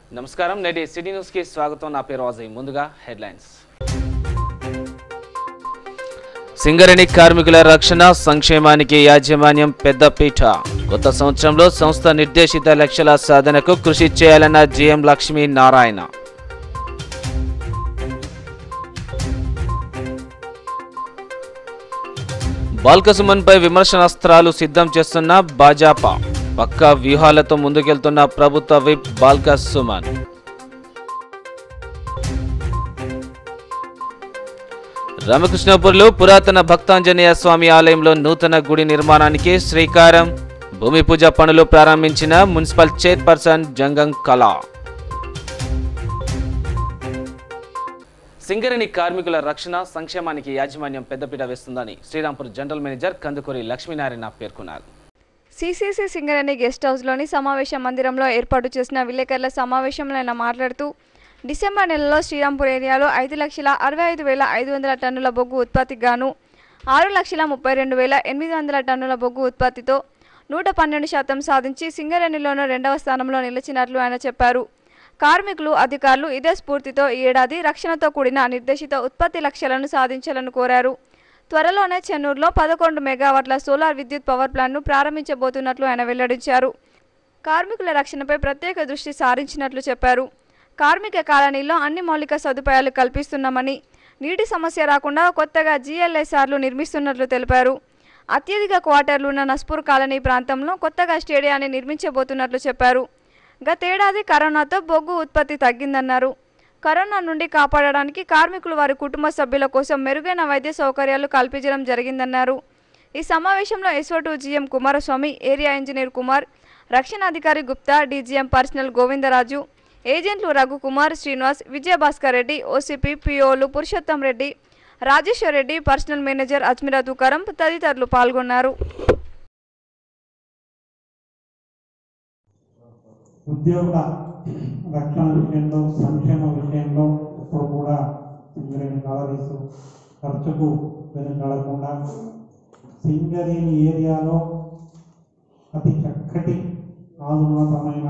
నమస్కారం నేటి city news కి స్వాగతం నా పేరు అజయ్ ముందుగా హెడ్లైన్స్ సింగరేణి కార్మికుల రక్షణ సంక్షేమానికి యాజమాన్యం పెద్దపీట కొత్త సంవత్సరంలో సంస్థ నిర్దేశిత లక్ష్యాల సాధనకు కృషి చేయాలన్న జిఎం లక్ష్మీ నారాయణ బాల్కసుమన్పై విమర్శనాస్త్రాలు సిద్ధం చేస్తున్న భాజపా పక్క వ్యూహాలతో ముందుకెళ్తున్న ప్రభుత్వ విప్ బాల్క సుమన్ రామకృష్ణపూర్లో పురాతన భక్తాంజనేయ స్వామి ఆలయంలో నూతన గుడి నిర్మాణానికి శ్రీకారం భూమి పూజ పనులు ప్రారంభించిన మున్సిపల్ చైర్పర్సన్ జంగం కళ సింగరేణి కార్మికుల రక్షణ సంక్షేమానికి యాజమాన్యం పెద్దపీట వేస్తుందని శ్రీరాంపూర్ జనరల్ మేనేజర్ కందుకూరి లక్ష్మీనారాయణ పేర్కొన్నారు సిసిసి సింగరేణి గెస్ట్ హౌస్లోని సమావేశ మందిరంలో ఏర్పాటు చేసిన విలేకరుల సమావేశంలో ఆయన మాట్లాడుతూ డిసెంబర్ నెలలో శ్రీరాంపూర్ ఏరియాలో ఐదు లక్షల అరవై ఐదు వేల ఐదు వందల టన్నుల బొగ్గు ఉత్పత్తికి గాను ఆరు లక్షల ముప్పై రెండు వేల ఎనిమిది వందల టన్నుల బొగ్గు ఉత్పత్తితో నూట పన్నెండు శాతం సాధించి సింగరేణిలోనూ రెండవ స్థానంలో నిలిచినట్లు ఆయన చెప్పారు కార్మికులు అధికారులు ఇదే స్ఫూర్తితో ఈ ఏడాది రక్షణతో కూడిన నిర్దేశిత ఉత్పత్తి లక్ష్యాలను సాధించాలని కోరారు త్వరలోనే చెన్నూరులో పదకొండు మెగావాట్ల సోలార్ విద్యుత్ పవర్ ప్లాంట్ను ప్రారంభించబోతున్నట్లు ఆయన వెల్లడించారు కార్మికుల రక్షణపై ప్రత్యేక దృష్టి సారించినట్లు చెప్పారు కార్మిక కాలనీలో అన్ని మౌలిక సదుపాయాలు కల్పిస్తున్నామని నీటి సమస్య రాకుండా కొత్తగా జీఎల్ఎస్ఆర్లు నిర్మిస్తున్నట్లు తెలిపారు అత్యధిక క్వార్టర్లు ఉన్న నస్పూర్ కాలనీ ప్రాంతంలో కొత్తగా స్టేడియాన్ని నిర్మించబోతున్నట్లు చెప్పారు గతేడాది కరోనాతో బొగ్గు ఉత్పత్తి తగ్గిందన్నారు కరోనా నుండి కాపాడడానికి కార్మికులు వారి కుటుంబ సభ్యుల కోసం మెరుగైన వైద్య సౌకర్యాలు కల్పించడం జరిగిందన్నారు ఈ సమావేశంలో SO GM Kumaraswamy area engineer Kumar రక్షణ అధికారి గుప్తా డీజీఎం పర్సనల్ గోవిందరాజు ఏజెంట్లు రఘుకుమార్ శ్రీనివాస్ విజయభాస్కర్ రెడ్డి ఓసీపీ పిఓలు పురుషోత్తం రెడ్డి రాజేశ్వర్ రెడ్డి పర్సనల్ మేనేజర్ అజ్మిరా తుకారం తదితరులు పాల్గొన్నారు ఉద్యోగుల రక్షణ విషయంలో సంక్షేమ విషయంలో ఇప్పుడు కూడా సింగరేణి కాలరీస్ ఖర్చుకు వెనుకాడకుండా సింగరేణి ఏరియాలో అతి చక్కటి ఆధునికమైన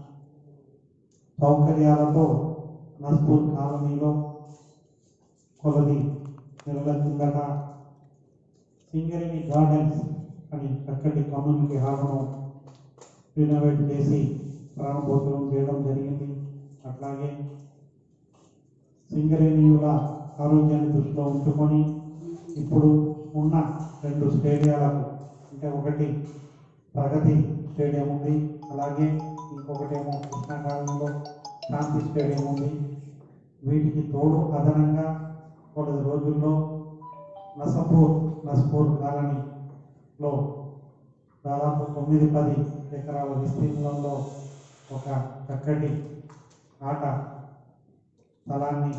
సౌకర్యాలతో నస్పూర్ కాలనీలో కొలది నెలల కిందట సింగరేణి గార్డెన్స్ అని చక్కటి కమ్యూనిటీ హాల్ను రినోవేట్ చేసి ప్రారంభోత్సవం చేయడం జరిగింది అట్లాగే సింగరేణియుల ఆరోగ్యాన్ని దృష్టిలో ఉంచుకొని ఇప్పుడు ఉన్న రెండు స్టేడియాలకు అంటే ఒకటి ప్రగతి స్టేడియం ఉంది అలాగే ఇంకొకటేమో కృష్ణాకాలంలో శాంతి స్టేడియం ఉంది వీటికి తోడు అదనంగా కొన్ని రోజుల్లో నసపూర్ నస్పూర్ కాలనీలో దాదాపు తొమ్మిది పది ఎకరాల విస్తీర్ణంలో ఒక చక్కటి ఆట స్థలాన్ని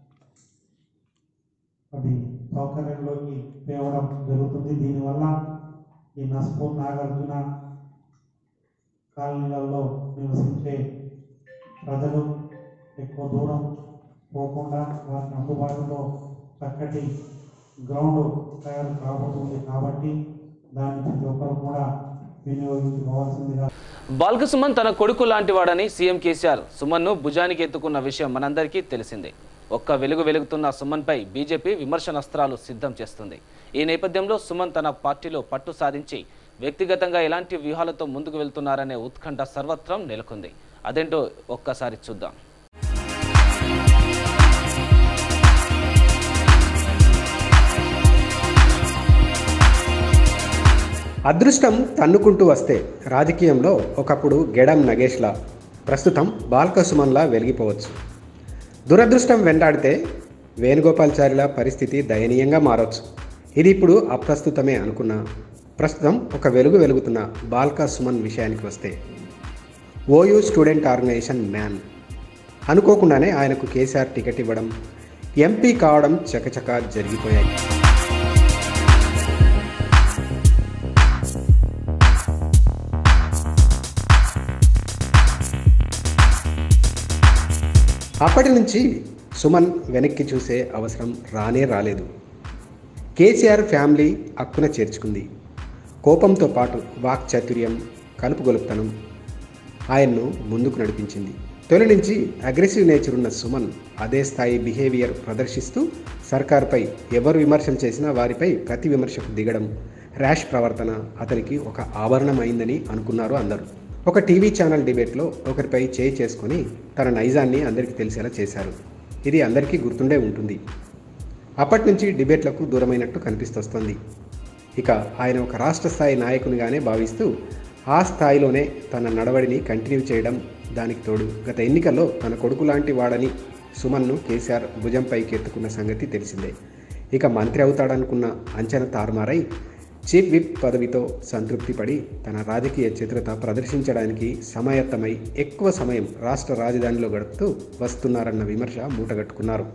అది సౌకర్యంలోకి తేవడం జరుగుతుంది దీనివల్ల ఈ నస్పూర్ నాగార్జున కాలనీలలో నివసించే ప్రజలు ఎక్కువ దూరం పోకుండా వారికి అందుబాటులో చక్కటి గ్రౌండ్ తయారు కాబోతుంది కాబట్టి దాన్ని ప్రతి ఒక్కరు కూడా వినియోగించుకోవాల్సిందిగా బాల్క సుమన్ తన కొడుకు లాంటి వాడని సీఎం కేసీఆర్ సుమన్ను భుజానికి ఎత్తుకున్న విషయం మనందరికీ తెలిసిందే ఒక్క వెలుగు వెలుగుతున్న సుమన్పై బీజేపీ విమర్శనాస్త్రాలు సిద్ధం చేస్తుంది ఈ నేపథ్యంలో సుమన్ తన పార్టీలో పట్టు సాధించి వ్యక్తిగతంగా ఎలాంటి వ్యూహాలతో ముందుకు వెళ్తున్నారనే ఉత్కంఠ సర్వత్రం నెలకొంది అదేంటో ఒక్కసారి చూద్దాం అదృష్టం తన్నుకుంటూ వస్తే రాజకీయంలో ఒకప్పుడు గెడం నగేష్లా ప్రస్తుతం బాల్కసుమన్లా వెలిగిపోవచ్చు దురదృష్టం వెంటాడితే వేణుగోపాల్చారిల పరిస్థితి దయనీయంగా మారవచ్చు ఇది ఇప్పుడు అప్రస్తుతమే అనుకున్నా ప్రస్తుతం ఒక వెలుగు వెలుగుతున్న బాల్కా సుమన్ విషయానికి వస్తే ఓయూ స్టూడెంట్ ఆర్గనైజేషన్ మ్యాన్ అనుకోకుండానే ఆయనకు కేసీఆర్ టికెట్ ఇవ్వడం ఎంపీ కావడం చకచకా జరిగిపోయాయి అప్పటి నుంచి సుమన్ వెనక్కి చూసే అవసరం రానే రాలేదు కేసీఆర్ ఫ్యామిలీ అక్కున చేర్చుకుంది కోపంతో పాటు వాక్చాతుర్యం కలుపుగొలుపుతనం ఆయన్ను ముందుకు నడిపించింది తొలి నుంచి అగ్రెసివ్ నేచర్ ఉన్న సుమన్ అదే స్థాయి బిహేవియర్ ప్రదర్శిస్తూ సర్కార్పై ఎవరు విమర్శలు చేసినా వారిపై ప్రతి విమర్శకు దిగడం ర్యాష్ ప్రవర్తన అతనికి ఒక ఆభరణం అయిందని అనుకున్నారు అందరూ ఒక టీవీ ఛానల్ డిబేట్లో ఒకరిపై చేయి చేసుకొని తన నైజాన్ని అందరికీ తెలిసేలా చేశారు ఇది అందరికీ గుర్తుండే ఉంటుంది అప్పటి నుంచి డిబేట్లకు దూరమైనట్టు కనిపిస్తొస్తుంది ఇక ఆయన ఒక రాష్ట్ర స్థాయి నాయకునిగానే భావిస్తూ ఆ స్థాయిలోనే తన నడవడిని కంటిన్యూ చేయడం దానికి తోడు గత ఎన్నికల్లో తన కొడుకు లాంటి వాడని సుమన్ను కేసీఆర్ భుజంపైకి ఎత్తుకున్న సంగతి తెలిసిందే ఇక మంత్రి అవుతాడనుకున్న అంచనా తారుమారై చీఫ్ విప్ పదవితో సంతృప్తి పడి తన రాజకీయ చిత్రత ప్రదర్శించడానికి సమాయత్తమై ఎక్కువ సమయం రాష్ట్ర రాజధానిలో గడుపుతూ వస్తున్నారన్న విమర్శ మూటగట్టుకున్నారు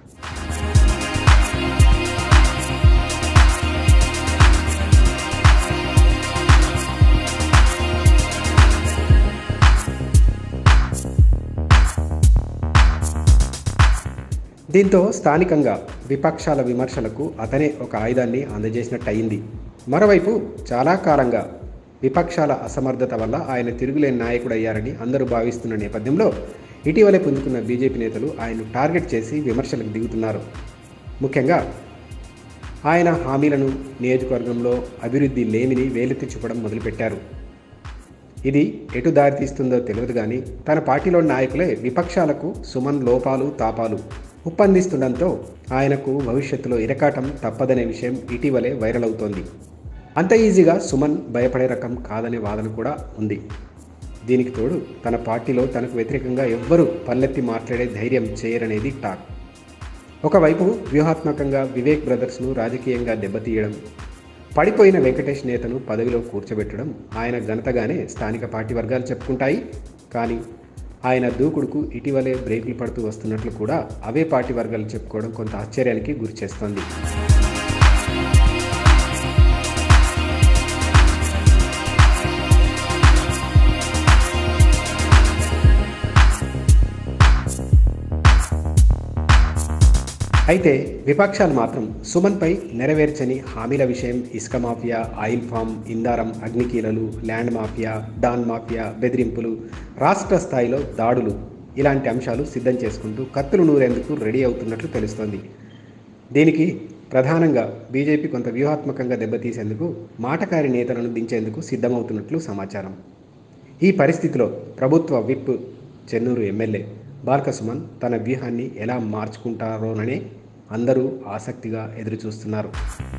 దీంతో స్థానికంగా విపక్షాల విమర్శలకు అతనే ఒక ఆయుధాన్ని అందజేసినట్టయింది మరోవైపు చాలా కాలంగా విపక్షాల అసమర్థత వల్ల ఆయన తిరుగులేని నాయకుడయ్యారని అందరూ భావిస్తున్న నేపథ్యంలో ఇటీవలే పుంజుకున్న బీజేపీ నేతలు ఆయన్ను టార్గెట్ చేసి విమర్శలకు దిగుతున్నారు ముఖ్యంగా ఆయన హామీలను నియోజకవర్గంలో అభివృద్ధి లేమిని వేలెత్తి చూపడం మొదలుపెట్టారు ఇది ఎటు దారితీస్తుందో తెలియదు కానీ తన పార్టీలోని నాయకులే విపక్షాలకు సుమన్ లోపాలు తాపాలు ఉప్పందిస్తుండటంతో ఆయనకు భవిష్యత్తులో ఇరకాటం తప్పదనే విషయం ఇటీవలే వైరల్ అవుతోంది అంత ఈజీగా సుమన్ భయపడే రకం కాదనే వాదన కూడా ఉంది దీనికి తోడు తన పార్టీలో తనకు వ్యతిరేకంగా ఎవ్వరూ పల్లెత్తి మాట్లాడే ధైర్యం చేయరనేది టాక్ ఒకవైపు వ్యూహాత్మకంగా వివేక్ బ్రదర్స్ను రాజకీయంగా దెబ్బతీయడం పడిపోయిన వెంకటేష్ నేతను పదవిలో కూర్చోబెట్టడం ఆయన ఘనతగానే స్థానిక పార్టీ వర్గాలు చెప్పుకుంటాయి కానీ ఆయన దూకుడుకు ఇటీవలే బ్రేకులు పడుతూ వస్తున్నట్లు కూడా అవే పార్టీ వర్గాలు చెప్పుకోవడం కొంత ఆశ్చర్యానికి గురిచేస్తోంది అయితే విపక్షాలు మాత్రం సుమన్పై నెరవేర్చని హామీల విషయం ఇసుక మాఫియా ఆయిల్ ఫామ్ ఇందారం అగ్నికీలలు ల్యాండ్ మాఫియా డాన్ మాఫియా బెదిరింపులు రాష్ట్ర స్థాయిలో దాడులు ఇలాంటి అంశాలు సిద్ధం చేసుకుంటూ కత్తులు నూరేందుకు రెడీ అవుతున్నట్లు తెలుస్తోంది దీనికి ప్రధానంగా బీజేపీ కొంత వ్యూహాత్మకంగా దెబ్బతీసేందుకు మాటకారి నేతలను దించేందుకు సిద్ధమవుతున్నట్లు సమాచారం ఈ పరిస్థితిలో ప్రభుత్వ విప్ చెన్నూరు ఎమ్మెల్యే బాల్క సుమన్ తన వ్యూహాన్ని ఎలా మార్చుకుంటారోననే అందరూ ఆసక్తిగా ఎదురుచూస్తున్నారు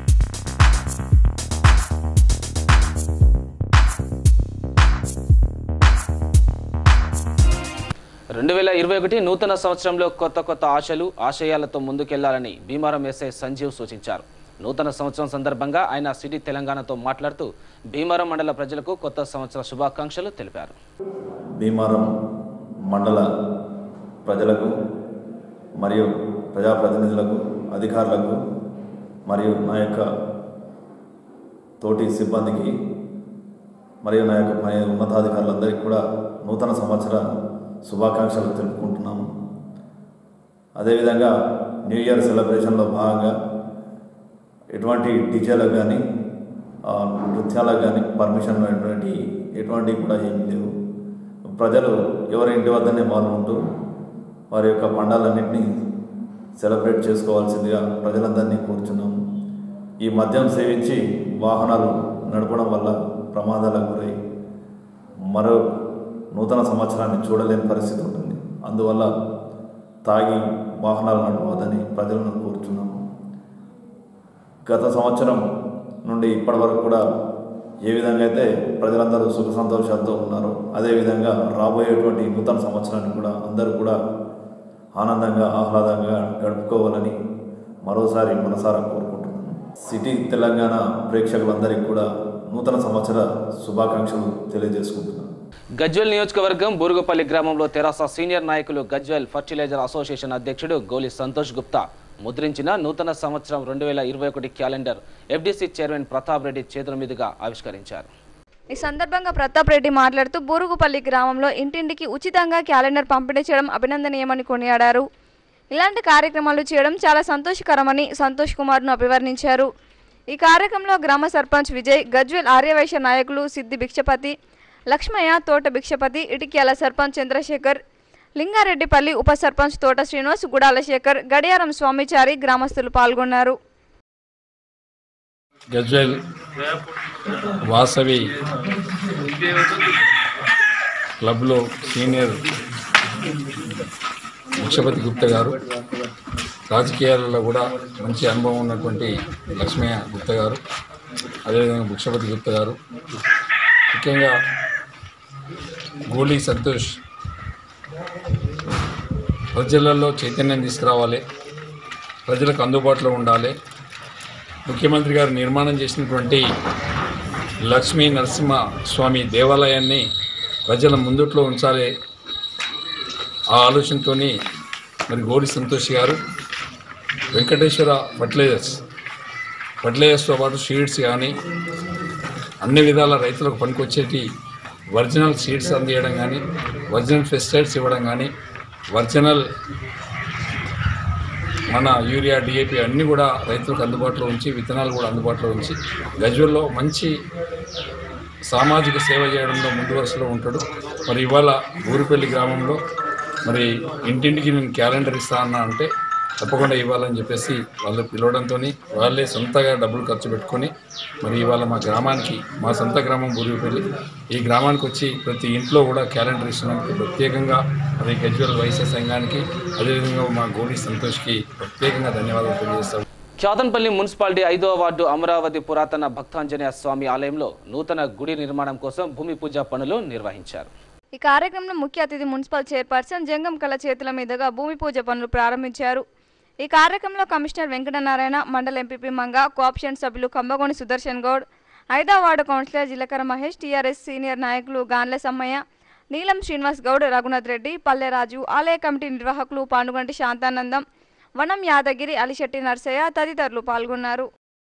రెండు వేల ఇరవై ఒకటి నూతన సంవత్సరంలో కొత్త కొత్త ఆశలు ఆశయాలతో ముందుకెళ్లాలని భీమారం ఎస్ఐ సంజీవ్ సూచించారు నూతన సంవత్సరం సందర్భంగా ఆయన సిటీ తెలంగాణతో మాట్లాడుతూ భీమారం మండల ప్రజలకు కొత్త సంవత్సర శుభాకాంక్షలు తెలిపారు భీమారం మండల ప్రజలకు మరియు ప్రజాప్రతినిధులకు అధికారులకు మరియు నా యొక్క తోటి సిబ్బందికి మరియు నా యొక్క పై ఉన్నతాధికారులందరికీ కూడా నూతన సంవత్సర శుభాకాంక్షలు తెలుపుకుంటున్నాము అదేవిధంగా న్యూ ఇయర్ సెలబ్రేషన్లో భాగంగా ఎటువంటి డీజేలకు కానీ ఆ, నృత్యాలకు కానీ పర్మిషన్ ఎటువంటి ఎటువంటి కూడా ఏమి లేవు ప్రజలు ఎవరి ఇంటి వద్దనే పాల్గొంటూ వారి యొక్క పండాలన్నింటినీ సెలబ్రేట్ చేసుకోవాల్సిందిగా ప్రజలందరినీ కోరుచున్నాము ఈ మద్యం సేవించి వాహనాలు నడపడం వల్ల ప్రమాదాలకు గురై మరో నూతన సంవత్సరాన్ని చూడలేని పరిస్థితి ఉంటుంది అందువల్ల తాగి వాహనాలు నడపవద్దని ప్రజలను కోరుచున్నాము గత సంవత్సరం నుండి ఇప్పటి వరకు కూడా ఏ విధంగా అయితే ప్రజలందరూ సుఖ సంతోషాలతో ఉన్నారో అదేవిధంగా రాబోయేటువంటి నూతన సంవత్సరాన్ని కూడా అందరూ కూడా ఆనందంగా ఆహ్లాదంగా గడుపుకోవాలని మరోసారి మనసారా కోరుకుంటున్నాను సిటీ తెలంగాణ ప్రేక్షకులందరికీ కూడా నూతన సంవత్సర శుభాకాంక్షలు తెలియజేసుకుంటున్నాను గజ్వెల్ నియోజకవర్గం బూరుగుపల్లి గ్రామంలో తెరాస సీనియర్ నాయకులు గజ్వెల్ ఫర్టిలైజర్ అసోసియేషన్ అధ్యక్షుడు గోలి సంతోష్ గుప్తా ముద్రించిన నూతన సంవత్సరం రెండు వేల ఇరవై ఒకటి calendar FDC chairman Pratap Reddy చేతుల మీదుగా ఆవిష్కరించారు ఈ సందర్భంగా ప్రతాప్ రెడ్డి మాట్లాడుతూ బూరుగుపల్లి గ్రామంలో ఇంటింటికి ఉచితంగా క్యాలెండర్ పంపిణీ చేయడం అభినందనీయమని కొనియాడారు ఇలాంటి కార్యక్రమాలు చేయడం చాలా సంతోషకరమని సంతోష్ కుమార్ను అభివర్ణించారు ఈ కార్యక్రమంలో గ్రామ సర్పంచ్ విజయ్ గజ్వెల్ ఆర్యవైశ్య నాయకులు సిద్ధి భిక్షపతి లక్ష్మయ్య తోట భిక్షపతి ఇటిక్యాల సర్పంచ్ చంద్రశేఖర్ లింగారెడ్డిపల్లి ఉప సర్పంచ్ తోట శ్రీనివాస్ గుడాల శేఖర్ గడియారం స్వామిచారి గ్రామస్తులు పాల్గొన్నారు గజ్వెల్ వాసవి క్లబ్లో సీనియర్ ముక్షపతి గుప్తా గారు రాజకీయాలలో కూడా మంచి అనుభవం ఉన్నటువంటి లక్ష్మయ్య గుప్తా గారు అదేవిధంగా ముక్షపతి గుప్తా గారు ముఖ్యంగా గోలీ సంతోష్ ప్రజలలో చైతన్యం తీసుకురావాలి ప్రజలకు అందుబాటులో ఉండాలి ముఖ్యమంత్రి గారు నిర్మాణం చేసినటువంటి లక్ష్మీ నరసింహ స్వామి దేవాలయాన్ని ప్రజల ముందుట్లో ఉంచాలి ఆ ఆలోచనతో మరి గోడి సంతోష్ గారు వెంకటేశ్వర ఫర్టిలైజర్స్ ఫర్టిలైజర్స్తో పాటు సీడ్స్ కానీ అన్ని విధాల రైతులకు పనికొచ్చేటి ఒరిజినల్ సీడ్స్ అందియడం కానీ ఒరిజినల్ పెస్టిసైడ్స్ ఇవ్వడం కానీ ఒరిజినల్ మన యూరియా డిఏపి అన్నీ కూడా రైతులకు అందుబాటులో ఉంచి విత్తనాలు కూడా అందుబాటులో ఉంచి గజ్వల్లో మంచి సామాజిక సేవ చేయడంలో ముందు వరుసలో ఉంటాడు మరి ఇవాళ ఊరిపల్లి గ్రామంలో మరి ఇంటింటికి నేను క్యాలెండర్ ఇస్తా అన్నా అంటే తప్పకుండా ఇవ్వాలని చెప్పేసి వాళ్ళు పిలవడంతో వాళ్ళే సొంతగా డబ్బులు ఖర్చు పెట్టుకొని మరి ఇవాళ మా గ్రామానికి మా సొంత గ్రామం బురిపల్లి ఈ గ్రామానికి వచ్చి ప్రతి ఇంట్లో కూడా క్యాలెండర్ ఇస్తున్నందుకు ప్రత్యేకంగా మరి గజ్వల్ వైశ్య సంఘానికి అదేవిధంగా మా గోడి సంతోష్కి ప్రత్యేకంగా ధన్యవాదాలు తెలియజేస్తాం చాదన్పల్లి మున్సిపాలిటీ ఐదవ వార్డు అమరావతి పురాతన భక్తాంజనేయ స్వామి ఆలయంలో నూతన గుడి నిర్మాణం కోసం భూమి పూజ పనులు నిర్వహించారు ఈ కార్యక్రమంలో ముఖ్య అతిథి మున్సిపల్ చైర్పర్సన్ జంగం కళ చేతుల మీదుగా భూమి పూజ పనులు ప్రారంభించారు ఈ కార్యక్రమంలో కమిషనర్ వెంకటనారాయణ మండల ఎంపీపీ మంగ కోఆప్షన్ సభ్యులు కంబగోని సుదర్శన్ గౌడ్ ఐదవ వార్డు కౌన్సిలర్ జిలకర మహేష్ టీఆర్ఎస్ సీనియర్ నాయకులు గాన్ల సమ్మయ్య నీలం శ్రీనివాస్ గౌడ్ రఘునాథ్ రెడ్డి పల్లెరాజు ఆలయ కమిటీ నిర్వాహకులు పానుగంటి శాంతానందం వనం యాదగిరి అలిశెట్టి నర్సయ్య తదితరులు పాల్గొన్నారు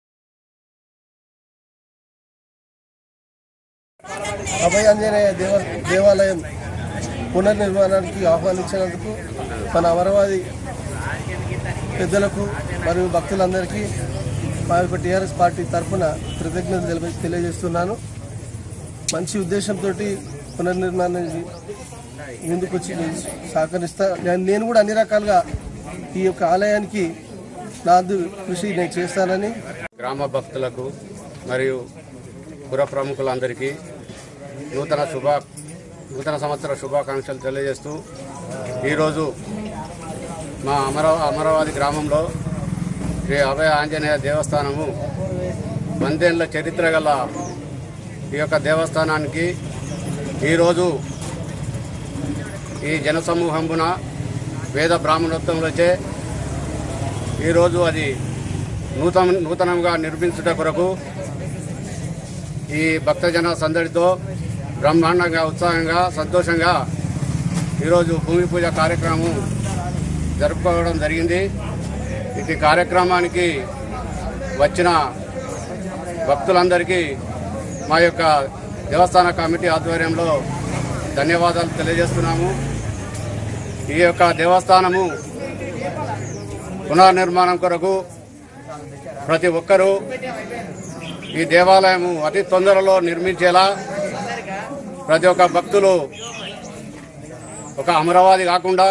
అభయ ఆంజనేయ దేవ దేవాలయం పునర్నిర్మాణానికి ఆహ్వానించినందుకు మన అమరావతి పెద్దలకు మరియు భక్తులందరికీ మా యొక్క టీఆర్ఎస్ పార్టీ తరఫున కృతజ్ఞతలు తెలియ- తెలియజేస్తున్నాను మంచి ఉద్దేశంతో పునర్నిర్మాణానికి ముందుకొచ్చి నేను సహకరిస్తా నేను- నేను కూడా అన్ని రకాలుగా ఈ యొక్క ఆలయానికి నా వంతు కృషి నేను చేస్తానని గ్రామ భక్తులకు మరియు పుర ప్రముఖులందరికీ నూతన శుభ నూతన సంవత్సర శుభాకాంక్షలు తెలియజేస్తూ ఈరోజు మా అమరావ అమరావతి గ్రామంలో శ్రీ అభయ ఆంజనేయ దేవస్థానము వందేళ్ల చరిత్ర గల ఈ యొక్క దేవస్థానానికి ఈరోజు ఈ జనసమూహంబున వేద బ్రాహ్మణోత్సవంలోచే ఈరోజు అది నూతన నూతనంగా నిర్మించుట కొరకు ఈ భక్తజన సందడితో బ్రహ్మాండంగా ఉత్సాహంగా సంతోషంగా ఈరోజు భూమి పూజ కార్యక్రమం జరుపుకోవడం జరిగింది ఇటు కార్యక్రమానికి వచ్చిన భక్తులందరికీ మా యొక్క దేవస్థాన కమిటీ ఆధ్వర్యంలో ధన్యవాదాలు తెలియజేస్తున్నాము ఈ యొక్క దేవస్థానము పునర్నిర్మాణం కొరకు ప్రతి ఒక్కరూ ఈ దేవాలయము అతి తొందరలో నిర్మించేలా ప్రతి ఒక్క భక్తులు ఒక అమరావతి కాకుండా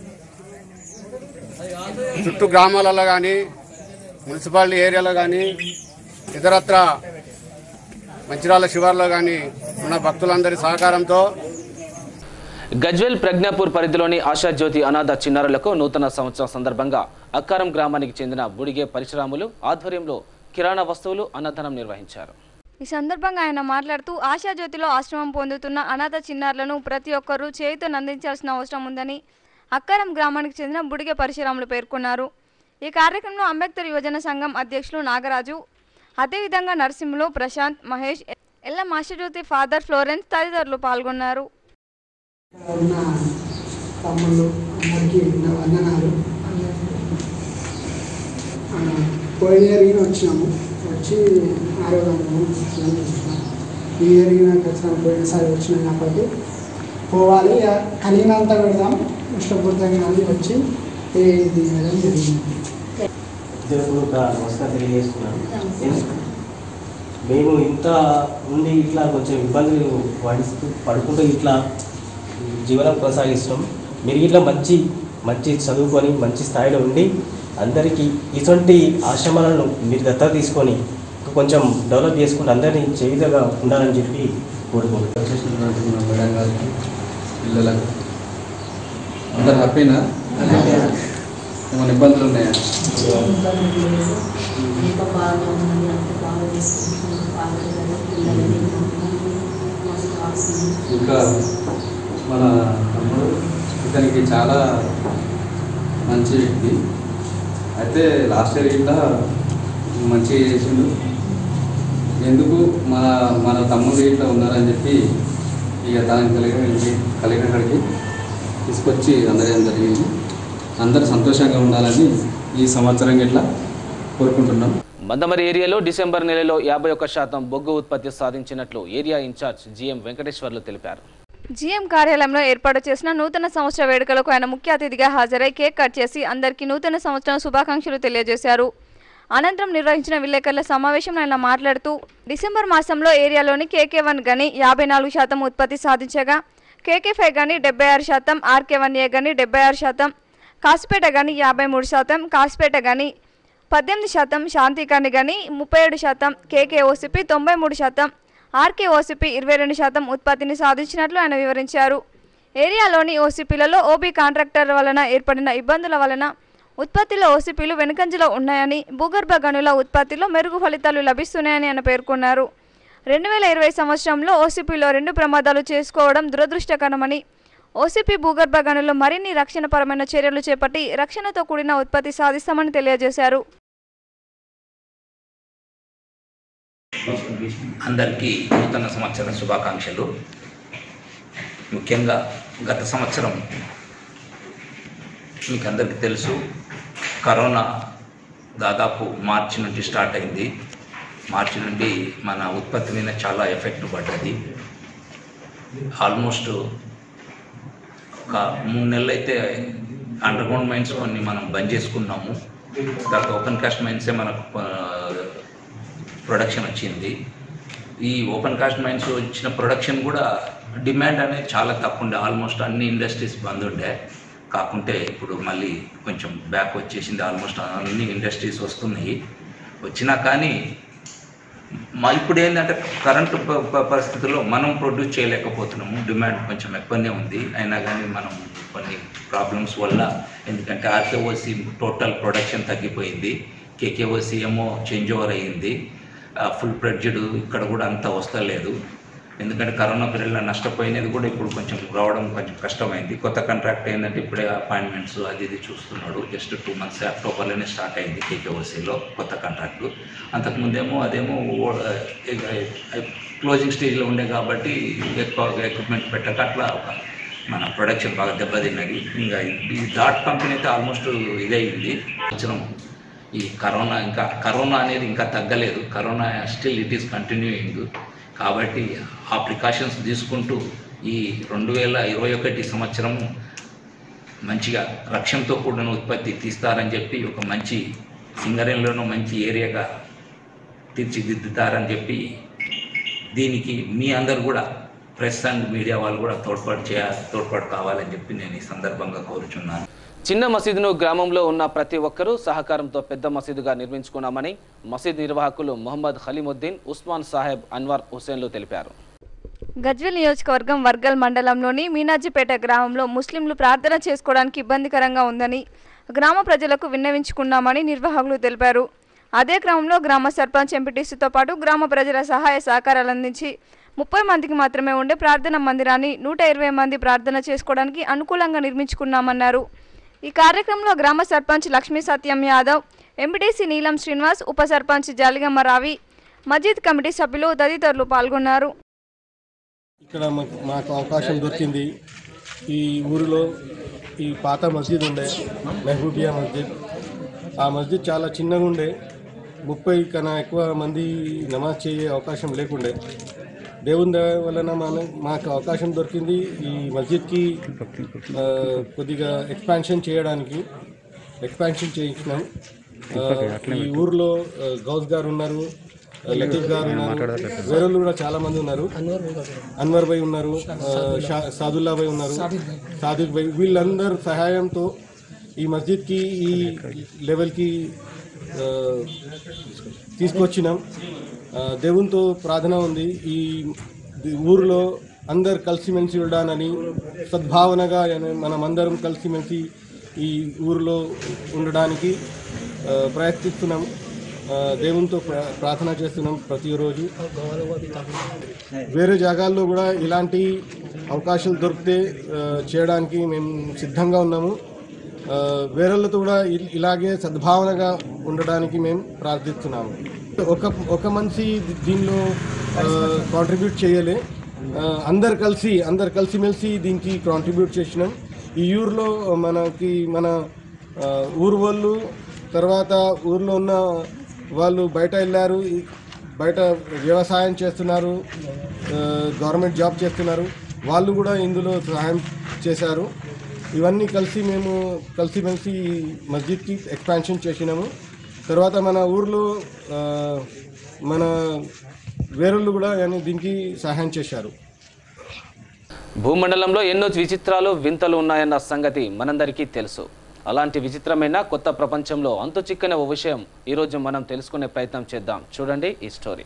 చుట్టూ గ్రామాలలో కానీ మున్సిపాలిటీ ఏరియాలో కానీ ఇతరత్ర మంచిరాల శివార్లో కానీ ఉన్న భక్తులందరి సహకారంతో గజ్వెల్ ప్రజ్ఞాపూర్ పరిధిలోని ఆశాజ్యోతి అనాథ చిన్నారులకు నూతన సంవత్సరం సందర్భంగా అక్కారం గ్రామానికి చెందిన బుడిగే పరిశ్రమలు ఆధ్వర్యంలో కిరాణా వస్తువులు అన్నదానం నిర్వహించారు ఈ సందర్భంగా ఆయన మాట్లాడుతూ ఆశాజ్యోతిలో ఆశ్రమం పొందుతున్న అనాథ చిన్నారులను ప్రతి ఒక్కరూ చేయితో అందించాల్సిన అవసరం ఉందని అక్కారం గ్రామానికి చెందిన బుడిగె పరిశీలనలు పేర్కొన్నారు ఈ కార్యక్రమంలో అంబేద్కర్ యువజన సంఘం అధ్యక్షులు నాగరాజు అదేవిధంగా నరసింహులు ప్రశాంత్ మహేష్ ఎల్లం ఆశాజ్యోతి ఫాదర్ ఫ్లోరెన్స్ తదితరులు పాల్గొన్నారు ఉన్న తమ్ముళ్ళు అందరికీ నా వందనాలు ఆ, పోయిన ఇయర్ వచ్చినాము వచ్చి ఆరోగ్యం చూసినాం ఈ ఇయర్ ఖచ్చితంగా పోయినసారి వచ్చినాం కాబట్టి పోవాలి ఇక కలిగినంత పెడదాం ఇష్టపూర్తంగా అని వచ్చి ఇది చేయడం జరిగింది ఇద్దరు ఒక నమస్కారం తెలియజేస్తున్నాను మేము ఇంత ఉండి ఇట్లా కొంచెం ఇబ్బందులు పడిస్తూ పడుకుంటూ ఇట్లా జీవనం కొనసాగిస్తాం మీరు ఇట్లా మంచి మంచి చదువుకొని మంచి స్థాయిలో ఉండి అందరికీ ఇటువంటి ఆశ్రమాలను మీరు దత్తత తీసుకొని కొంచెం డెవలప్ చేసుకుంటూ అందరినీ చేయుతగా ఉండాలని చెప్పి కోరుకుంటున్నాను చేసినటువంటి మన మేడం గారికి పిల్లలకు అందరు హ్యాపీనా ఏమైనా ఇబ్బందులు ఉన్నాయా ఇంకా మన తమ్ముడు ఇతనికి చాలా మంచి వ్యక్తి అయితే లాస్ట్ ఇయర్ ఇట్లా మంచిగా చేసిండు ఎందుకు మన మన తమ్ముడు ఇట్లా ఉన్నారని చెప్పి ఇక దానికి కలిగిన కలిగిన కాడికి తీసుకొచ్చి అందజేయడం జరిగింది అందరు సంతోషంగా ఉండాలని ఈ సంవత్సరం ఇట్లా కోరుకుంటున్నాం మందమరి ఏరియాలో డిసెంబర్ నెలలో యాభై ఒక్క శాతం బొగ్గు ఉత్పత్తి సాధించినట్లు ఏరియా ఇన్ఛార్జ్ జిఎం వెంకటేశ్వర్లు తెలిపారు జీఎం కార్యాలయంలో ఏర్పాటు చేసిన నూతన సంవత్సర వేడుకలకు ఆయన ముఖ్య అతిథిగా హాజరై కేక్ కట్ చేసి అందరికీ నూతన సంవత్సరం శుభాకాంక్షలు తెలియజేశారు అనంతరం నిర్వహించిన విలేకరుల సమావేశంలో ఆయన మాట్లాడుతూ డిసెంబర్ మాసంలో ఏరియాలోని కేకే వన్ గని యాభై నాలుగు శాతం ఉత్పత్తి సాధించగా కేకే ఫైవ్ గని డెబ్బై ఆరు శాతం ఆర్కే వన్ ఏ గని డెబ్బై ఆరు శాతం కాసిపేట గని యాభై మూడు శాతం కాసిపేట గని పద్దెనిమిది శాతం శాంతికాని గని ముప్పై ఏడు శాతం కేకే ఓసిపి తొంభై మూడు శాతం ఆర్కే ఓసిపి ఇరవై రెండు శాతం ఉత్పత్తిని సాధించినట్లు ఆయన వివరించారు ఏరియాలోని ఓసిపిలలో ఓబీ కాంట్రాక్టర్ వలన ఏర్పడిన ఇబ్బందుల వలన ఉత్పత్తిలో ఓసిపిలు వెనుకంజలో ఉన్నాయని భూగర్భ గనుల ఉత్పత్తిలో మెరుగు ఫలితాలు లభిస్తున్నాయని ఆయన పేర్కొన్నారు రెండు వేల ఇరవై సంవత్సరంలో ఓసిపిలో రెండు ప్రమాదాలు చేసుకోవడం దురదృష్టకరమని ఓసిపి భూగర్భ గనులు మరిన్ని రక్షణపరమైన చర్యలు చేపట్టి రక్షణతో కూడిన ఉత్పత్తి సాధిస్తామని తెలియజేశారు అందరికీ నూతన సంవత్సర శుభాకాంక్షలు ముఖ్యంగా గత సంవత్సరం మీకు అందరికీ తెలుసు కరోనా దాదాపు మార్చి నుండి స్టార్ట్ అయింది మార్చి నుండి మన ఉత్పత్తి మీద చాలా ఎఫెక్ట్ పడ్డది ఆల్మోస్ట్ ఒక మూడు నెలలు అయితే అండర్ గ్రౌండ్ మైన్స్ కొన్ని మనం బంద్ చేసుకున్నాము తర్వాత ఓపెన్ కాస్ట్ మైన్సే మనకు ఆ, ప్రొడక్షన్ వచ్చింది ఈ ఓపెన్ కాస్ట్ మైన్స్ వచ్చిన ప్రొడక్షన్ కూడా డిమాండ్ అనేది చాలా తక్కువ ఉండే ఆల్మోస్ట్ అన్ని ఇండస్ట్రీస్ బంద్ ఉండే కాకుంటే ఇప్పుడు మళ్ళీ కొంచెం బ్యాక్ వచ్చేసింది ఆల్మోస్ట్ అన్ని ఇండస్ట్రీస్ వస్తున్నాయి వచ్చినా కానీ మా ఇప్పుడు ఏంటంటే కరెంటు ప- ప- పరిస్థితుల్లో మనం ప్రొడ్యూస్ చేయలేకపోతున్నాము డిమాండ్ కొంచెం ఎక్కువనే ఉంది అయినా కానీ మనం కొన్ని ప్రాబ్లమ్స్ వల్ల ఎందుకంటే ఆర్కేఓసి టోటల్ ప్రొడక్షన్ తగ్గిపోయింది కేకేఓసి ఏమో చేంజ్ ఓవర్ అయ్యింది ఫుల్ ప్రెడ్జ్డ్ ఇక్కడ కూడా అంత వస్తలేదు ఎందుకంటే కరోనా పీరియడ్లో నష్టపోయినది కూడా ఇప్పుడు కొంచెం రావడం కొంచెం కష్టమైంది కొత్త కాంట్రాక్ట్ ఏంటంటే ఇప్పుడే అపాయింట్మెంట్స్ అది ఇది చూస్తున్నాడు జస్ట్ టూ మంత్స్ అక్టోబర్లోనే స్టార్ట్ అయింది కేకేఓసీలో కొత్త కాంట్రాక్టు అంతకుముందేమో అదేమో క్లోజింగ్ స్టేజ్లో ఉండే కాబట్టి ఎక్కువ ఎక్విప్మెంట్ పెట్టక అట్లా ఒక మన ప్రొడక్షన్ బాగా దెబ్బతిన్నది ఇంకా ఈ డాట్ కంపెనీ అయితే ఆల్మోస్ట్ ఇదయింది సంవత్సరం ఈ కరోనా ఇంకా కరోనా అనేది ఇంకా తగ్గలేదు corona still it is continuing కాబట్టి ఆ ప్రికాషన్స్ తీసుకుంటూ ఈ రెండు వేల ఇరవై ఒకటి సంవత్సరము మంచిగా రక్షణతో కూడిన ఉత్పత్తి తీస్తారని చెప్పి ఒక మంచి సింగరేణిలోనూ మంచి ఏరియాగా తీర్చిదిద్దుతారని చెప్పి దీనికి మీ అందరు కూడా ప్రెస్ అండ్ మీడియా వాళ్ళు కూడా తోడ్పాటు చేయాలి తోడ్పాటు కావాలని చెప్పి నేను ఈ సందర్భంగా కోరుచున్నాను చిన్న మసీదును గ్రామంలో ఉన్న ప్రతి ఒక్కరూ సహకారంతో పెద్ద మసీదుగా నిర్మించుకున్నామని మసీద్ నిర్వాహకులు మొహమ్మద్ ఖలీముద్దీన్ ఉస్మాన్ సాహెబ్ అన్వర్ హుసేన్లు తెలిపారు గజ్వెల్ నియోజకవర్గం వర్గల్ మండలంలోని మీనాజీపేట గ్రామంలో ముస్లింలు ప్రార్థన చేసుకోవడానికి ఇబ్బందికరంగా ఉందని గ్రామ ప్రజలకు విన్నవించుకున్నామని నిర్వాహకులు తెలిపారు అదే క్రమంలో గ్రామ సర్పంచ్ ఎంపీటీసీతో పాటు గ్రామ ప్రజల సహాయ సహకారాలు అందించి ముప్పై మందికి మాత్రమే ఉండే ప్రార్థన మందిరాన్ని నూట ఇరవై మంది ప్రార్థన చేసుకోవడానికి అనుకూలంగా నిర్మించుకున్నామన్నారు ఈ కార్యక్రమంలో గ్రామ సర్పంచ్ లక్ష్మీ సత్యం యాదవ్ ఎంపీటీసీ నీలం శ్రీనివాస్ ఉప సర్పంచ్ జాలిగమ్మ రావి మజీద్ కమిటీ సభ్యులు తదితరులు పాల్గొన్నారు ఇక్కడ మాకు మాకు అవకాశం దొరికింది ఈ ఊరిలో ఈ పాత మస్జిద్ ఉండే మెహబూబియా మస్జిద్ ఆ మస్జిద్ చాలా చిన్నగా ఉండే ముప్పై కన్నా ఎక్కువ మంది నమాజ్ చేయే అవకాశం లేకుండే దేవుని దయ వలన మన మాకు అవకాశం దొరికింది ఈ మస్జిద్కి ఆ, కొద్దిగా ఎక్స్పాన్షన్ చేయడానికి ఎక్స్పాన్షన్ చేయించినాం ఆ, ఈ ఊర్లో ఆ, గౌస్ గారు ఉన్నారు లతీఫ్ గారు ఉన్నారు వేరే వాళ్ళు కూడా చాలా మంది ఉన్నారు అన్వర్ భాయ్ ఉన్నారు ఆ, షా- సాదుల్లా భాయ్ ఉన్నారు సాదిక్ భాయ్ వీళ్ళందరి సహాయంతో ఈ మస్జిద్కి ఈ లెవెల్కి ఆ, తీసుకొచ్చినాం ఆ, దేవునితో ప్రార్థన ఉంది ఈ ది- ఊరిలో అందరు కలిసిమెలిసి ఉండడానని సద్భావనగా అని మనమందరం కలిసిమెలిసి ఈ ఊరిలో ఉండడానికి ఆ, ప్రయత్నిస్తున్నాం ఆ, దేవునితో ప్ర- ప్రార్థన చేస్తున్నాం ప్రతిరోజు వేరే జాగాల్లో కూడా ఇలాంటి అవకాశాలు దొరికితే ఆ, చేయడానికి మేము సిద్ధంగా ఉన్నాము ఆ, వేరేళ్ళతో కూడా ఇ- ఇలాగే సద్భావనగా ఉండడానికి మేము ప్రార్థిస్తున్నాము ఒక ఒక మనిషి దీ- దీనిలో కాంట్రిబ్యూట్ చేయలే ఆ, అందరు కలిసి అందరు కలిసిమెలిసి దీనికి కాంట్రిబ్యూట్ చేసినాం ఈ ఊర్లో మనకి మన ఆ, ఊరు వాళ్ళు తర్వాత ఊర్లో ఉన్న వాళ్ళు బయట వెళ్ళారు ఈ- బయట వ్యవసాయం చేస్తున్నారు ఆ, గవర్నమెంట్ జాబ్ చేస్తున్నారు వాళ్ళు కూడా ఇందులో సహాయం చేశారు ఇవన్నీ కలిసి మేము కలిసిమెలిసి ఈ మస్జిద్కి ఎక్స్పాన్షన్ చేసినాము తర్వాత మన ఊర్లో ఆ, మన వేరొళ్ళు కూడా అని దీనికి సహాయం చేశారు భూమండలంలో ఎన్నో విచిత్రాలు వింతలు ఉన్నాయన్న సంగతి మనందరికీ తెలుసు అలాంటి విచిత్రమైన కొత్త ప్రపంచంలో అంతు చిక్కని ఓ విషయం ఈరోజు మనం తెలుసుకునే ప్రయత్నం చేద్దాం చూడండి ఈ స్టోరీ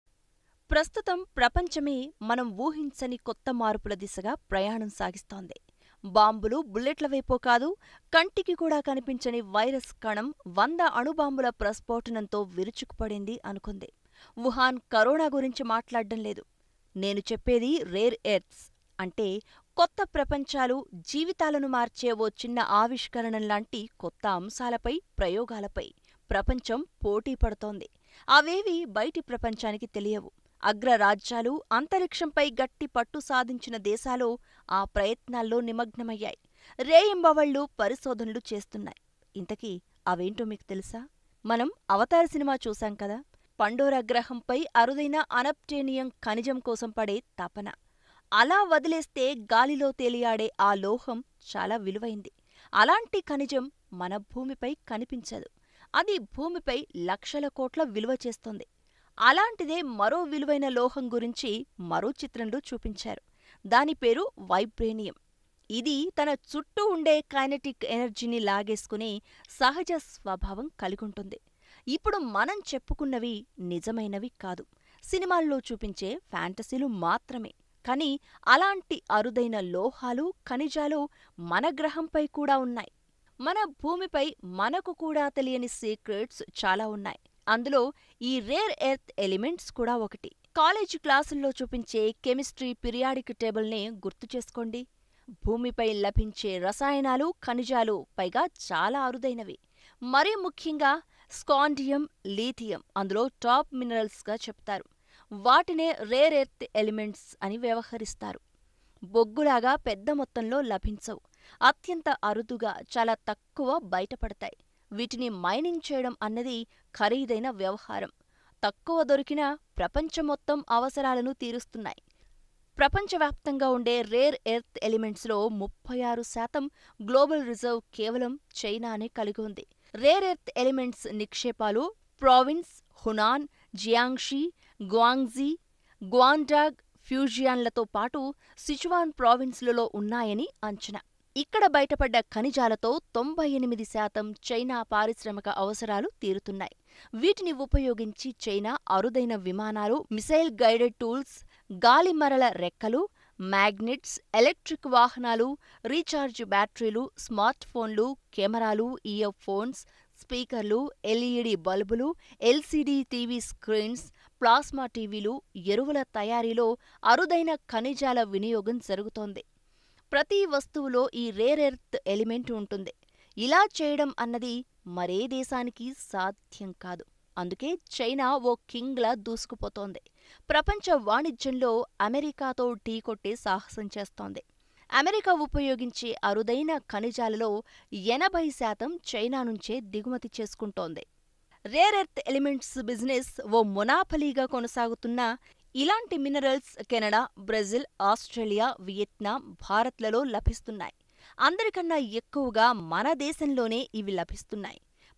ప్రస్తుతం ప్రపంచమే మనం ఊహించని కొత్త మార్పుల దిశగా ప్రయాణం సాగిస్తోంది బాంబులు బుల్లెట్ల వైపో కాదు కంటికి కూడా కనిపించని వైరస్ కణం వంద అణుబాంబుల ప్రస్ఫోటనంతో విరుచుకుపడింది అనుకుంది వుహాన్ కరోనా గురించి మాట్లాడడం లేదు నేను చెప్పేది రేర్ ఎర్త్స్ అంటే కొత్త ప్రపంచాలు జీవితాలను మార్చే ఓ చిన్న ఆవిష్కరణంలాంటి కొత్త అంశాలపై ప్రయోగాలపై ప్రపంచం పోటీ పడుతోంది అవేవి బయటి ప్రపంచానికి తెలియవు అగ్రరాజ్యాలు అంతరిక్షంపై గట్టి పట్టు సాధించిన దేశాలు ఆ ప్రయత్నాల్లో నిమగ్నమయ్యాయి రేయింబవళ్లు పరిశోధనలు చేస్తున్నాయి ఇంతకీ అవేంటో మీకు తెలుసా మనం అవతార్ సినిమా చూశాం కదా పండోరా గ్రహంపై అరుదైన అనప్టేనియం ఖనిజం కోసం పడే తపన అలా వదిలేస్తే గాలిలో తేలియాడే ఆ లోహం చాలా విలువైంది అలాంటి ఖనిజం మన భూమిపై కనిపించదు అది భూమిపై లక్షల కోట్ల విలువ చేస్తుంది అలాంటిదే మరో విలువైన లోహం గురించి మరో చిత్రంలో చూపించారు దాని పేరు వైబ్రేనియం ఇది తన చుట్టూ ఉండే కైనటిక్ ఎనర్జీని లాగేసుకునే సహజ స్వభావం కలిగుంటుంది ఇప్పుడు మనం చెప్పుకున్నవి నిజమైనవి కాదు సినిమాల్లో చూపించే ఫ్యాంటసీలు మాత్రమే కాని అలాంటి అరుదైన లోహాలు ఖనిజాలు మన గ్రహంపై కూడా ఉన్నాయి మన భూమిపై మనకు కూడా తెలియని సీక్రెట్స్ చాలా ఉన్నాయి అందులో ఈ రేర్ ఎర్త్ ఎలిమెంట్స్ కూడా ఒకటి కాలేజీ క్లాసుల్లో చూపించే కెమిస్ట్రీ పిరియాడిక్ టేబుల్ని గుర్తు చేసుకోండి భూమిపై లభించే రసాయనాలు ఖనిజాలు పైగా చాలా అరుదైనవి మరీ ముఖ్యంగా స్కాండియం లీథియం అందులో టాప్ మినరల్స్గా చెప్తారు వాటినే రేర్ ఎర్త్ ఎలిమెంట్స్ అని వ్యవహరిస్తారు బొగ్గులాగా పెద్ద మొత్తంలో లభించవు అత్యంత అరుదుగా చాలా తక్కువ బయటపడతాయి వీటిని మైనింగ్ చేయడం అన్నది ఖరీదైన వ్యవహారం తక్కువ దొరికినా ప్రపంచం మొత్తం అవసరాలను తీరుస్తున్నాయి ప్రపంచవ్యాప్తంగా ఉండే రేర్ ఎర్త్ ఎలిమెంట్స్లో ముప్పై ఆరు శాతం గ్లోబల్ రిజర్వ్ కేవలం చైనానే కలిగి ఉంది రేర్ ఎర్త్ ఎలిమెంట్స్ నిక్షేపాలు province Hunan Jiangxi Guangxi Guangdong ఫ్యూజియాన్లతో పాటు సిచువాన్ ప్రావిన్స్లలో ఉన్నాయని అంచనా ఇక్కడ బయటపడ్డ ఖనిజాలతో తొంభై ఎనిమిది శాతం చైనా పారిశ్రామిక అవసరాలు తీరుతున్నాయి వీటిని ఉపయోగించి చైనా అరుదైన విమానాలు మిసైల్ గైడెడ్ టూల్స్ గాలిమరల రెక్కలు మ్యాగ్నెట్స్ ఎలక్ట్రిక్ వాహనాలు రీఛార్జ్ బ్యాటరీలు స్మార్ట్ ఫోన్లు కెమెరాలు ఇయర్ ఫోన్స్ స్పీకర్లు ఎల్ఈడి బల్బులు ఎల్సీడీ టీవీ స్క్రీన్స్ ప్లాస్మా టీవీలు ఎరువుల తయారీలో అరుదైన ఖనిజాల వినియోగం జరుగుతోంది ప్రతి వస్తువులో ఈ రేర్ ఎర్త్ ఎలిమెంట్ ఉంటుంది ఇలా చేయడం అన్నది మరే దేశానికి సాధ్యం కాదు అందుకే చైనా ఓ కింగ్లా దూసుకుపోతోంది ప్రపంచ వాణిజ్యంలో అమెరికాతో ఢీకొట్టే సాహసం చేస్తోంది అమెరికా ఉపయోగించే అరుదైన ఖనిజాలలో ఎనభై శాతం చైనా నుంచే దిగుమతి చేసుకుంటోంది రేర్ ఎర్త్ ఎలిమెంట్స్ బిజినెస్ ఓ మొనాపలీగా కొనసాగుతున్నా ఇలాంటి minerals Canada Brazil Australia Vietnam భారత్లలో లభిస్తున్నాయి అందరికన్నా ఎక్కువగా మన దేశంలోనే ఇవి లభిస్తున్నాయి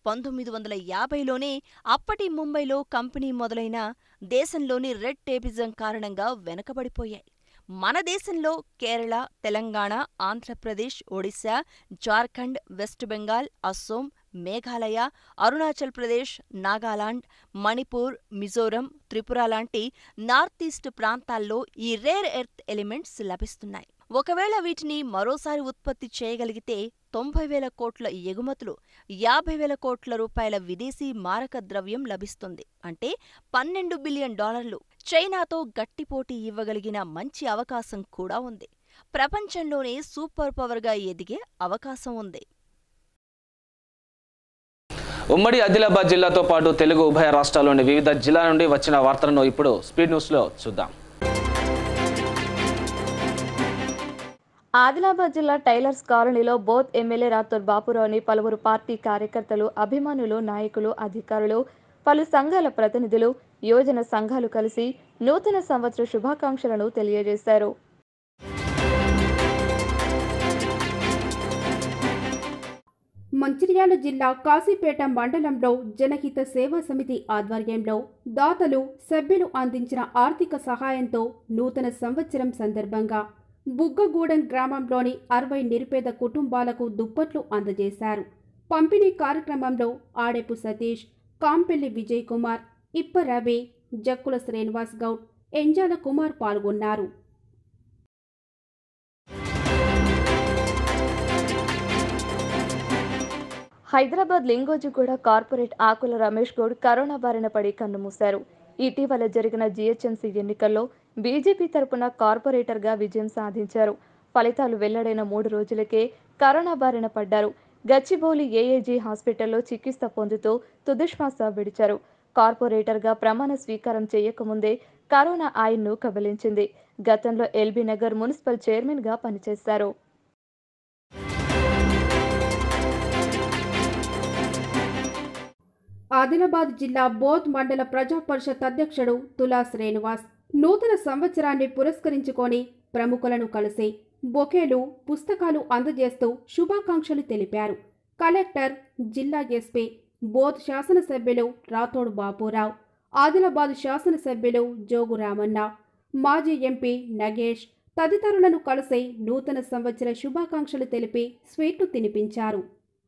పంతొమ్మిది వందల యాభైలోనే అప్పటి ముంబైలో కంపెనీ మొదలైన దేశంలోని రెడ్ టేపిజం కారణంగా వెనకబడిపోయాయి మన దేశంలో కేరళ తెలంగాణ ఆంధ్రప్రదేశ్ ఒడిశా జార్ఖండ్ వెస్ట్ బెంగాల్ అస్సోం మేఘాలయ అరుణాచల్ ప్రదేశ్ నాగాలాండ్ మణిపూర్ మిజోరం త్రిపుర లాంటి నార్త్ ఈస్ట్ ప్రాంతాల్లో ఈ రేర్ ఎర్త్ ఎలిమెంట్స్ లభిస్తున్నాయి ఒకవేళ వీటిని మరోసారి ఉత్పత్తి చేయగలిగితే తొంభై వేల కోట్ల ఎగుమతులు యాభై వేల కోట్ల రూపాయల విదేశీ మారక ద్రవ్యం లభిస్తుంది అంటే పన్నెండు బిలియన్ డాలర్లు చైనాతో గట్టి పోటీ ఇవ్వగలిగిన మంచి అవకాశం కూడా ఉంది ప్రపంచంలోనే సూపర్ పవర్గా ఎదిగే అవకాశం ఉంది ఉమ్మడి ఆదిలాబాద్ జిల్లాతో పాటు తెలుగు ఉభయ రాష్ట్రాల్లోని వివిధ జిల్లాల నుండి వచ్చిన వార్తలను ఇప్పుడు స్పీడ్ న్యూస్లో చూద్దాం ఆదిలాబాద్ జిల్లా టైలర్స్ కాలనీలో బోత్ ఎమ్మెల్యే రాథోడ్ బాపురావుని పలువురు పార్టీ కార్యకర్తలు అభిమానులు నాయకులు అధికారులు పలు సంఘాల ప్రతినిధులు యోజన సంఘాలు కలిసి నూతన సంవత్సర శుభాకాంక్షలను తెలియజేశారు మంచిర్యాల జిల్లా కాశీపేట మండలంలో జనహిత సేవా సమితి ఆధ్వర్యంలో దాతలు సభ్యులు అందించిన ఆర్థిక సహాయంతో నూతన సంవత్సరం సందర్భంగా బుగ్గగూడెం గ్రామంలోని అరవై నిరుపేద కుటుంబాలకు దుప్పట్లు అందజేశారు పంపిణీ కార్యక్రమంలో ఆడెపు సతీష్ కాంపెల్లి విజయ్ కుమార్ ఇప్ప రవి జక్కుల శ్రీనివాస్ గౌడ్ ఎంజాల కుమార్ పాల్గొన్నారు హైదరాబాద్ లింగోజిగూడ కార్పొరేట్ ఆకుల రమేష్ గౌడ్ కరోనా బారిన పడి కన్నుమూశారు ఇటీవల జరిగిన జీహెచ్ఎంసీ ఎన్నికల్లో బీజేపీ తరపున కార్పొరేటర్గా విజయం సాధించారు ఫలితాలు వెల్లడైన మూడు రోజులకే కరోనా బారిన పడ్డారు గచ్చిబౌలి ఏఏజీ హాస్పిటల్లో చికిత్స పొందుతూ తుదిశ్వాస విడిచారు కార్పొరేటర్గా ప్రమాణ స్వీకారం చేయకముందే కరోనా ఆయన్ను కబలించింది గతంలో ఎల్బీ నగర్ మున్సిపల్ చైర్మన్గా పనిచేశారు ఆదిలాబాద్ జిల్లా బోధ్ మండల ప్రజా పరిషత్ అధ్యక్షుడు తులా శ్రీనివాస్ నూతన సంవత్సరాన్ని పురస్కరించుకొని ప్రముఖులను కలిసి బొకేలు పుస్తకాలు అందజేస్తూ శుభాకాంక్షలు తెలిపారు కలెక్టర్ జిల్లా ఎస్పీ బోధ్ శాసనసభ్యులు రాథోడ్ బాపురావు ఆదిలాబాద్ శాసనసభ్యులు జోగు రామన్న మాజీ ఎంపీ నగేష్ తదితరులను కలిసి నూతన సంవత్సర శుభాకాంక్షలు తెలిపి స్వీట్లు తినిపించారు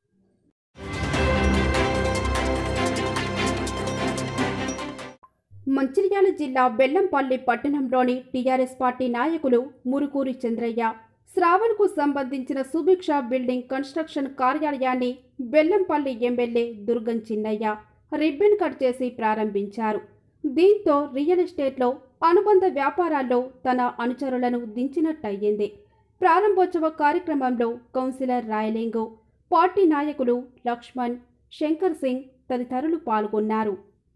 మంచిర్యాల జిల్లా బెల్లంపల్లి పట్టణంలోని టీఆర్ఎస్ పార్టీ నాయకులు మురుకూరి చంద్రయ్య శ్రావణ్కు సంబంధించిన సుభిక్ష బిల్డింగ్ కన్స్ట్రక్షన్ కార్యాలయాన్ని Bellampalli MLA Durgam Chinnaiah ribbon cut చేసి ప్రారంభించారు దీంతో రియల్ ఎస్టేట్లో అనుబంధ వ్యాపారాల్లో తన అనుచరులను దించినట్టయింది ప్రారంభోత్సవ కార్యక్రమంలో కౌన్సిలర్ రాయలింగు పార్టీ నాయకులు లక్ష్మణ్ శంకర్ సింగ్ తదితరులు పాల్గొన్నారు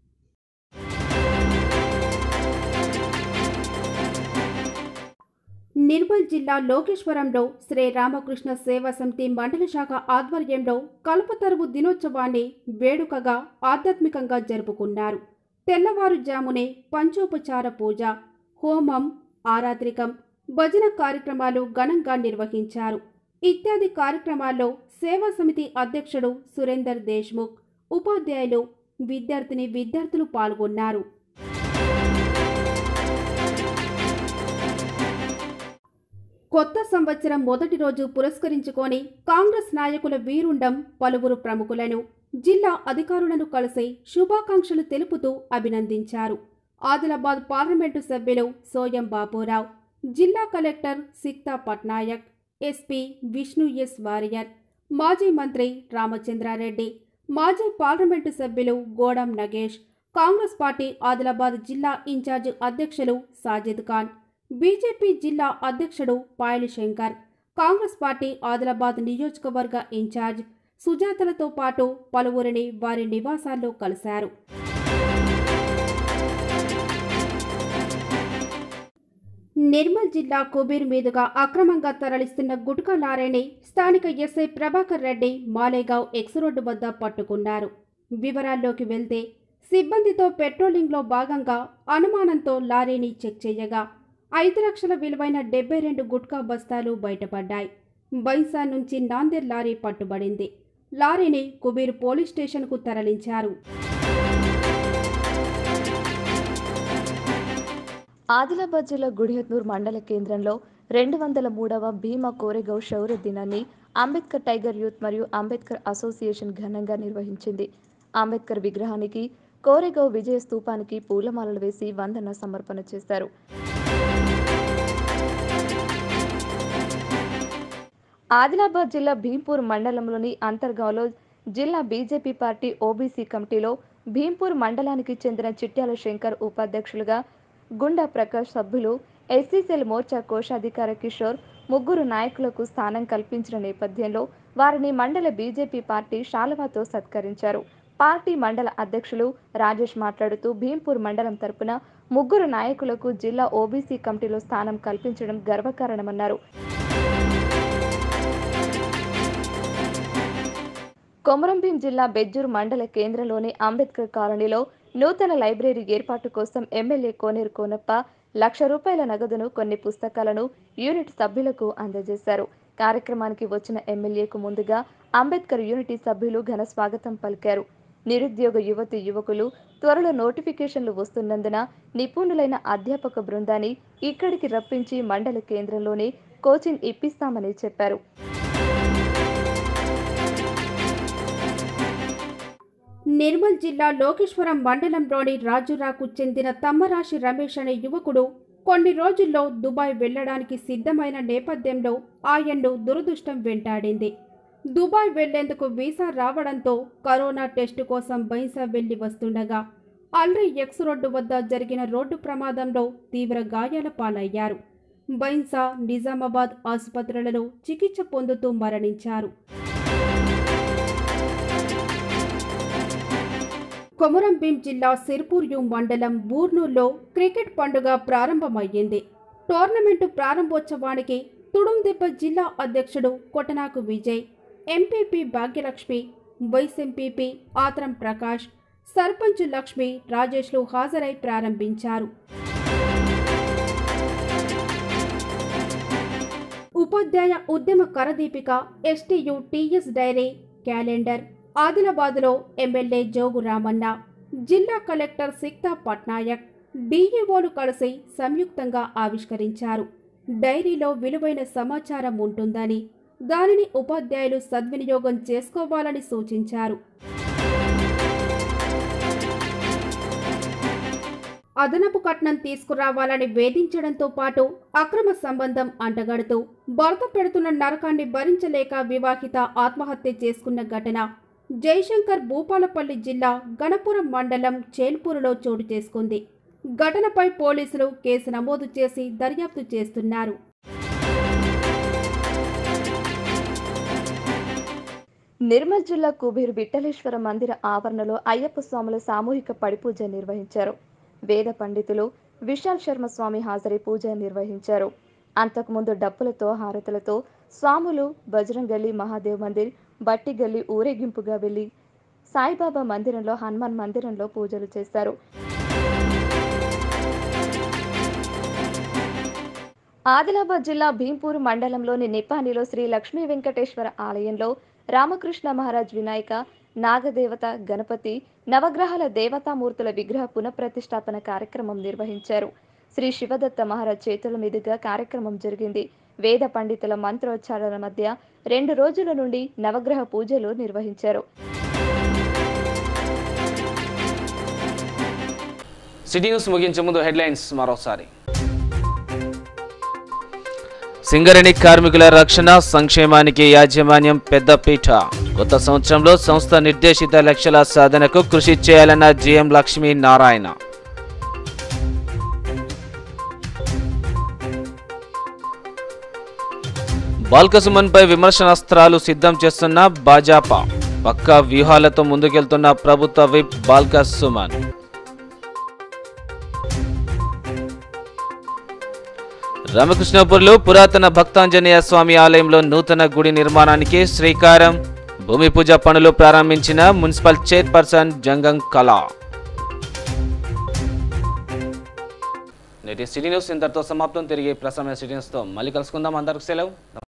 నిర్మల్ జిల్లా లోకేశ్వరంలో శ్రీ రామకృష్ణ సేవా సమితి మండల శాఖ ఆధ్వర్యంలో కల్పతరువు దినోత్సవాన్ని వేడుకగా ఆధ్యాత్మికంగా జరుపుకున్నారు తెల్లవారుజామునే పంచోపచార పూజ హోమం ఆరాత్రికం భజన కార్యక్రమాలు ఘనంగా నిర్వహించారు ఇత్యాది కార్యక్రమాల్లో సేవా సమితి అధ్యక్షుడు సురేందర్ దేశ్ముఖ్ ఉపాధ్యాయులు విద్యార్థిని విద్యార్థులు పాల్గొన్నారు కొత్త సంవత్సరం మొదటి రోజు పురస్కరించుకొని కాంగ్రెస్ నాయకుల వీరుండం పలువురు ప్రముఖులను జిల్లా అధికారులను కలిసి శుభాకాంక్షలు తెలుపుతూ అభినందించారు ఆదిలాబాద్ పార్లమెంటు సభ్యులు సోయం బాబురావు జిల్లా collector Sikta Patnaik SP Vishnu S Warrier మాజీ మంత్రి రామచంద్రారెడ్డి మాజీ పార్లమెంటు సభ్యులు గోడం నగేష్ కాంగ్రెస్ పార్టీ ఆదిలాబాద్ జిల్లా ఇన్ఛార్జ్ అధ్యక్షులు సాజిద్ ఖాన్ బీజేపీ జిల్లా అధ్యక్షుడు పాయలి శంకర్ కాంగ్రెస్ పార్టీ ఆదిలాబాద్ నియోజకవర్గ ఇన్ఛార్జ్ సుజాతలతో పాటు పలువురిని వారి నివాసాల్లో కలిశారు నిర్మల్ జిల్లా కుబీర్ మీదుగా అక్రమంగా తరలిస్తున్న గుట్కా లారీని స్థానిక SI Prabhakar Reddy Malegaon X road వద్ద పట్టుకున్నారు వివరాల్లోకి వెళ్తే సిబ్బందితో పెట్రోలింగ్లో భాగంగా అనుమానంతో లారీని చెక్ చేయగా ఐదు లక్షల విలువైన డెబ్బై రెండు గుట్కా బస్తాలు బయటపడ్డాయి బైన్సా నుంచి నాందేడ్ లారీ పట్టుబడింది లారీని కుబీర్ పోలీస్ స్టేషన్కు తరలించారు ఆదిలాబాద్ జిల్లా గుడిహత్నూర్ మండల కేంద్రంలో రెండు వందల మూడవ భీమా కోరెగౌ శౌర్య దినాన్ని అంబేద్కర్ టైగర్ యూత్ మరియు అంబేద్కర్ అసోసియేషన్ ఘనంగా నిర్వహించింది అంబేద్కర్ విగ్రహానికి కోరెగౌ విజయ స్తూపానికి పూలమాలలు వేసి వందన సమర్పణ చేశారు ఆదిలాబాద్ జిల్లా భీంపూర్ మండలంలోని అంతర్గాంలో జిల్లా బీజేపీ పార్టీ ఓబీసీ కమిటీలో భీంపూర్ మండలానికి చెందిన చిట్యాల శంకర్ ఉపాధ్యక్షులుగా గుండా ప్రకాష్ సభ్యులు ఎస్సీసెల్ మోర్చా కోశాధికార కిషోర్ ముగ్గురు నాయకులకు స్థానం కల్పించిన నేపథ్యంలో వారిని మండల బీజేపీ పార్టీ శాలువాతో సత్కరించారు పార్టీ మండల అధ్యక్షులు రాజేష్ మాట్లాడుతూ భీంపూర్ మండలం తరపున ముగ్గురు నాయకులకు జిల్లా ఓబీసీ కమిటీలో స్థానం కల్పించడం గర్వకారణమన్నారు కొమరంభీం జిల్లా బెజ్జూర్ మండల కేంద్రంలోని అంబేద్కర్ కాలనీలో నూతన లైబ్రరీ ఏర్పాటు కోసం ఎమ్మెల్యే కోనేరు కోనప్ప లక్ష రూపాయల నగదును కొన్ని పుస్తకాలను యూనిట్ సభ్యులకు అందజేశారు కార్యక్రమానికి వచ్చిన ఎమ్మెల్యేకు ముందుగా అంబేద్కర్ యూనిటీ సభ్యులు ఘన స్వాగతం పలికారు నిరుద్యోగ యువతి యువకులు త్వరలో నోటిఫికేషన్లు వస్తున్నందున నిపుణులైన అధ్యాపక బృందాన్ని ఇక్కడికి రప్పించి మండల కేంద్రంలోనే కోచింగ్ ఇప్పిస్తామని చెప్పారు నిర్మల్ జిల్లా లోకేశ్వరం మండలంలోని రాజురాకు చెందిన తమ్మరాశి రమేష్ అనే యువకుడు కొన్ని రోజుల్లో దుబాయ్ వెళ్లడానికి సిద్ధమైన నేపథ్యంలో ఆయన్ను దురదృష్టం వెంటాడింది దుబాయ్ వెళ్లేందుకు వీసా రావడంతో కరోనా టెస్టు కోసం బైన్సా వెళ్లి వస్తుండగా అల్రి ఎక్స్ రోడ్డు వద్ద జరిగిన రోడ్డు ప్రమాదంలో తీవ్ర గాయాల పాలయ్యారు బైన్సా నిజామాబాద్ ఆసుపత్రులలో చికిత్స పొందుతూ మరణించారు కొమరంభీం జిల్లా సిర్పూర్ యు మండలం బూర్నూర్లో క్రికెట్ పండుగ ప్రారంభమయ్యింది టోర్నమెంటు ప్రారంభోత్సవానికి తుడుందెబ్బ జిల్లా అధ్యక్షుడు Kotnak Vijay MPP Bhagyalakshmi vice MPP Atram Prakash sarpanch Lakshmi రాజేష్లు హాజరై ప్రారంభించారు ఉపాధ్యాయ ఉద్యమ కరదీపిక ఎస్టీయు టీఎస్ డైరీ క్యాలెండర్ ఆదిలాబాద్లో ఎమ్మెల్యే జోగు రామన్న జిల్లా కలెక్టర్ సిక్తా పట్నాయక్ డీఈఓలు కలిసి సంయుక్తంగా ఆవిష్కరించారు డైరీలో విలువైన సమాచారం ఉంటుందని దానిని ఉపాధ్యాయులు సద్వినియోగం చేసుకోవాలని సూచించారు అదనపు కట్నం తీసుకురావాలని వేధించడంతో పాటు అక్రమ సంబంధం అంటగడుతూ భర్త పెడుతున్న నరకాన్ని భరించలేక వివాహిత ఆత్మహత్య చేసుకున్న ఘటన జయశంకర్ భూపాలపల్లి జిల్లా గణపురం మండలం చేల్పూరులో చోటు చేసుకుంది ఘటనపై పోలీసులు కేసు నమోదు చేసి దర్యాప్తు చేస్తున్నారు నిర్మల్ జిల్లా కుబీర్ విఠలేశ్వర మందిర ఆవరణలో అయ్యప్ప స్వాముల సామూహిక పడిపూజ నిర్వహించారు వేద పండితులు విశాల్ శర్మ స్వామి హాజరై పూజ నిర్వహించారు అంతకుముందు డప్పులతో హారతులతో స్వాములు బజరంగలి మహాదేవ్ మందిర్ బట్టిగల్లి ఊరేగింపుగా వెళ్లి సాయిబాబా మందిరంలో హనుమాన్ మందిరంలో పూజలు చేశారు ఆదిలాబాద్ జిల్లా భీంపూర్ మండలంలోని నిపానిలో శ్రీ లక్ష్మీ వెంకటేశ్వర ఆలయంలో రామకృష్ణ మహారాజ్ వినాయక నాగదేవత గణపతి నవగ్రహాల దేవతామూర్తుల విగ్రహ పునఃప్రతిష్టాపన కార్యక్రమం నిర్వహించారు శ్రీ శివదత్త మహారాజ్ చేతుల మీదుగా కార్యక్రమం జరిగింది వేద పండితుల మంత్రోచ్చారణల మధ్య రెండు రోజుల నుండి నవగ్రహ పూజలు నిర్వహించారు సిటీ న్యూస్ ముగించే ముందు హెడ్లైన్స్ మరోసారి సింగరేణి కార్మికుల రక్షణ సంక్షేమానికి యాజమాన్యం పెద్దపీఠ కొత్త సంవత్సరంలో సంస్థ నిర్దేశిత లక్ష్యాల సాధనకు కృషి చేయాలన్న జిఎం లక్ష్మీ నారాయణ బాల్కసుమన్పై విమర్శనాస్త్రాలు సిద్ధం చేస్తున్న భాజపా పక్కా వ్యూహాలతో ముందుకెళ్తున్న ప్రభుత్వ విప్ బాల్క సుమన్ రామకృష్ణపూర్లో పురాతన భక్తాంజనేయ స్వామి ఆలయంలో నూతన గుడి నిర్మాణానికి శ్రీకారం భూమి పూజ పనులు ప్రారంభించిన మున్సిపల్ చైర్పర్సన్ జంగం కళ నేటి సిటీ న్యూస్ ఇంతటితో సమాప్తం తిరిగి ప్రసమైన సిటీ న్యూస్తో మళ్ళీ కలుసుకుందాం అందరికి సెలవు